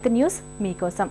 fifth news మీకోసం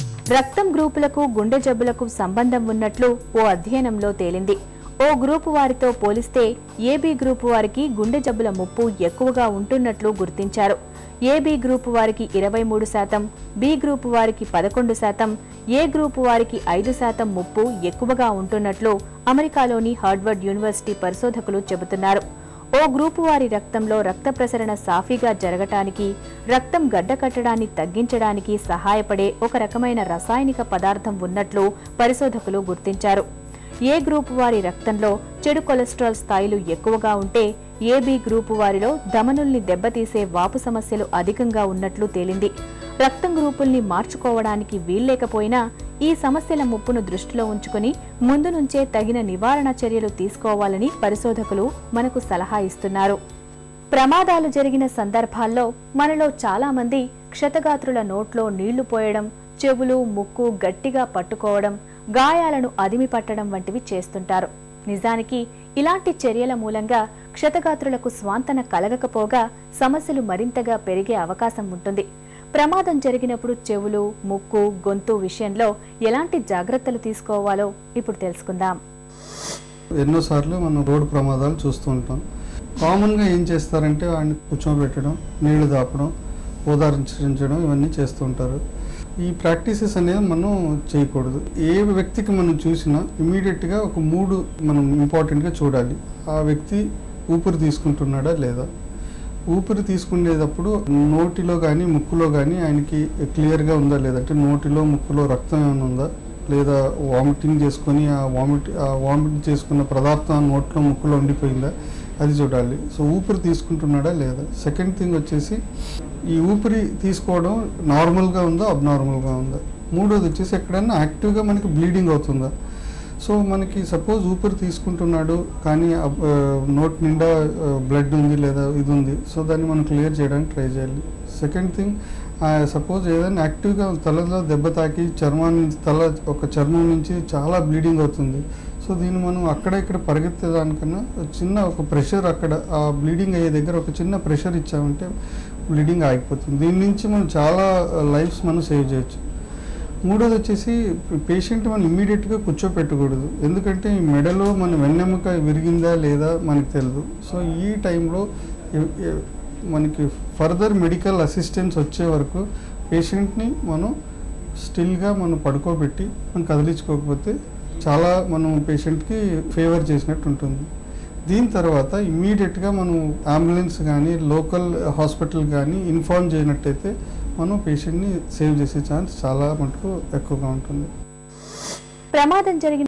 రక్తం గ్రూపులకు గుండె జబ్బులకు సంబంధం ఉన్నట్లు ఓ అధ్యయనంలో తేలింది ఓ గ్రూపు వారితో పోలిస్తే ఏబీ గ్రూపు వారికి గుండె జబ్బుల ముప్పు ఎక్కువగా ఉంటున్నట్లు గుర్తించారు ఏబీ గ్రూపు వారికి ఇరవై మూడు శాతం బి గ్రూపు వారికి పదకొండు శాతం ఏ గ్రూపు వారికి ఐదు శాతం ముప్పు ఎక్కువగా ఉంటున్నట్లు అమెరికాలోని హార్వర్డ్ యూనివర్సిటీ పరిశోధకులు చెబుతున్నారు ఓ గ్రూపు వారి రక్తంలో రక్త ప్రసరణ సాఫీగా జరగటానికి రక్తం గడ్డకట్టడాన్ని తగ్గించడానికి సహాయపడే ఒక రకమైన రసాయనిక పదార్థం ఉన్నట్లు పరిశోధకులు గుర్తించారు ఏ గ్రూపు వారి రక్తంలో చెడు కొలెస్ట్రాల్ స్థాయిలు ఎక్కువగా ఉంటే ఏబి గ్రూపు వారిలో ధమనుల్ని దెబ్బతీసే వాపు సమస్యలు అధికంగా ఉన్నట్లు తేలింది రక్తం గ్రూపుల్ని మార్చుకోవడానికి వీల్లేకపోయినా ఈ సమస్యల ముప్పును దృష్టిలో ఉంచుకుని ముందు నుంచే తగిన నివారణ చర్యలు తీసుకోవాలని పరిశోధకులు మనకు సలహా ఇస్తున్నారు ప్రమాదాలు జరిగిన సందర్భాల్లో మనలో చాలా మంది క్షతగాత్రుల నోట్లో నీళ్లు పోయడం చెవులు ముక్కు గట్టిగా పట్టుకోవడం గాయాలను అదిమి పట్టడం వంటివి చేస్తుంటారు నిజానికి ఇలాంటి చర్యల మూలంగా క్షతగాత్రులకు స్వాంతన కలగకపోగా సమస్యలు మరింతగా పెరిగే అవకాశం ఉంటుంది ప్రమాదం జరిగినప్పుడు చెవులు ముక్కు గొంతు విషయంలో ఎలాంటి జాగ్రత్తలు తీసుకోవాలో ఇప్పుడు తెలుసుకుందాం ఎన్నోసార్లు మనం రోడ్డు ప్రమాదాలు చూస్తూ ఉంటాం కామన్గా ఏం చేస్తారంటే వాడిని కూర్చోబెట్టడం నీళ్లు దాపడం ఓదార్చించడం ఇవన్నీ చేస్తూ ఉంటారు ఈ ప్రాక్టీసెస్ అనేది మనం చేయకూడదు ఏ వ్యక్తికి మనం చూసినా ఇమీడియట్గా ఒక మూడు మనం ఇంపార్టెంట్గా చూడాలి ఆ వ్యక్తి ఊపిరి తీసుకుంటున్నాడా లేదా ఊపిరి తీసుకునేటప్పుడు నోటిలో కానీ ముక్కులో కానీ ఆయనకి క్లియర్గా ఉందా లేదంటే నోటిలో ముక్కులో రక్తం ఏమైనా ఉందా లేదా వామిటింగ్ చేసుకొని ఆ వామిట్ ఆ వామిట్ చేసుకున్న పదార్థం నోట్లో ముక్కులో ఉండిపోయిందా అది చూడాలి సో ఊపిరి తీసుకుంటున్నాడా లేదా సెకండ్ థింగ్ వచ్చేసి ఈ ఊపిరి తీసుకోవడం నార్మల్గా ఉందా అబ్నార్మల్గా ఉందా మూడోది వచ్చేసి ఎక్కడైనా యాక్టివ్గా మనకి బ్లీడింగ్ అవుతుందా సో మనకి సపోజ్ ఊపిరి తీసుకుంటున్నాడు కానీ నోట్ నిండా బ్లడ్ ఉంది లేదా ఇది ఉంది సో దాన్ని మనం క్లియర్ చేయడానికి ట్రై చేయాలి సెకండ్ థింగ్ సపోజ్ ఏదైనా యాక్టివ్గా తలలో దెబ్బ తాకి చర్మాన్ని తల ఒక చర్మం నుంచి చాలా బ్లీడింగ్ అవుతుంది సో దీన్ని మనం అక్కడ ఇక్కడ పరిగెత్తేదానికన్నా చిన్న ఒక ప్రెషర్ అక్కడ ఆ బ్లీడింగ్ అయ్యే దగ్గర ఒక చిన్న ప్రెషర్ ఇచ్చామంటే బ్లీడింగ్ ఆగిపోతుంది దీని నుంచి మనం చాలా లైఫ్స్ మనం సేవ్ చేయొచ్చు మూడోది వచ్చేసి పేషెంట్ మనం ఇమ్మీడియట్గా కూర్చోపెట్టకూడదు ఎందుకంటే ఈ మెడలో మన వెన్నెముక విరిగిందా లేదా మనకు తెలియదు సో ఈ టైంలో ఎ- ఎ- మనకి ఫర్దర్ మెడికల్ అసిస్టెన్స్ వచ్చే వరకు పేషెంట్ని మనం స్టిల్గా మనం పడుకోబెట్టి మనం కదిలించుకోకపోతే చాలా మనం పేషెంట్కి ఫేవర్ చేసినట్టు ఉంటుంది దీని తర్వాత ఇమ్మీడియట్గా మనం అంబులెన్స్ కానీ లోకల్ హాస్పిటల్ కానీ ఇన్ఫార్మ్ చేయనట్టయితే మనం పేషెంట్ని సేవ్ చేసే ఛాన్స్ చాలా మటుకు ఎక్కువగా ఉంటుంది ప్రమాదం జరిగిన